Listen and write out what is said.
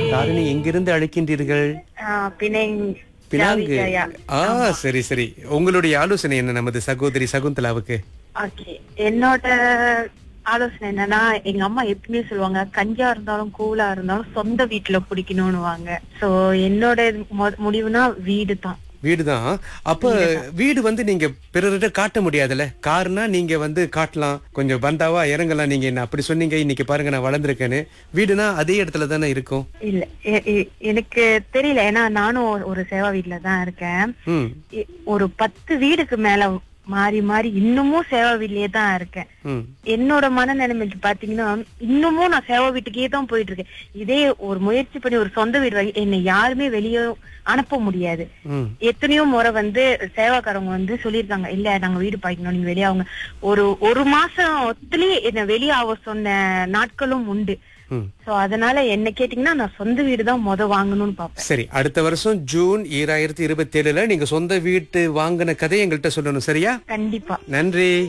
தாரணி எங்கிருந்து அழைக்கின்றீர்கள் பிணைங் பினாங்கு ஆ சரி சரி உங்களுடைய ஆலோசனை என்ன நமது சகோதரி சகுந்தலாவுக்கு ஓகே என்னோட ஆலோசனை என்னன்னா எங்க அம்மா எப்பவுமே சொல்லுவாங்க கஞ்சா இருந்தாலும் கூலா இருந்தாலும் சொந்த வீட்டுல குடிக்கணும்னுவாங்க சோ என்னோட மொ- முடிவுனா வீடு தான் வீடுதான் அப்ப வீடு வந்து நீங்க பிறர்கிட்ட காட்ட முடியாதுல்ல கார்னா நீங்க வந்து காட்டலாம் கொஞ்சம் பந்தாவா இறங்கலாம் நீங்க என்ன அப்படி சொன்னீங்க இன்னைக்கு பாருங்க நான் வளர்ந்துருக்கேன்னு வீடுனா அதே இடத்துல தானே இருக்கும் இல்ல எ- எ- எனக்கு தெரியல ஏன்னா நானும் ஒரு- ஒரு சேவா வீட்ல தான் இருக்கேன் ம் எ- ஒரு பத்து வீடுக்கு மேல மாறி மாறி இன்னமும் சேவா வீட்லயே தான் இருக்கேன் ம் என்னோட மனநிலைமைக்கு பாத்தீங்கன்னா இன்னமும் நான் சேவா வீட்டுக்கே தான் போயிட்டு இருக்கேன் இதே ஒரு முயற்சி பண்ணி ஒரு சொந்த வீடு வாங்கி என்னை யாருமே வெளியே அனுப்ப முடியாது ம் எத்தனையோ முறை வந்து சேவாக்காரங்க வந்து சொல்லியிருக்காங்க இல்ல நாங்க வீடு பாய்க்கணும் நீங்க வெளியே அவங்க ஒரு ஒரு மாசத்துலயே என்ன வெளியே ஆக சொன்ன நாட்களும் உண்டு ம் சோ அதனால என்ன கேட்டீங்கன்னா நான் சொந்த வீடு தான் முத வாங்கணும்னு பாப்பேன் சரி அடுத்த வருஷம் ஜூன் ஈராயிரத்தி இருபத்தி ஏழுல நீங்க சொந்த வீட்டு வாங்கின கதையை எங்கள்கிட்ட சொல்லணும் சரியா கண்டிப்பா நன்றி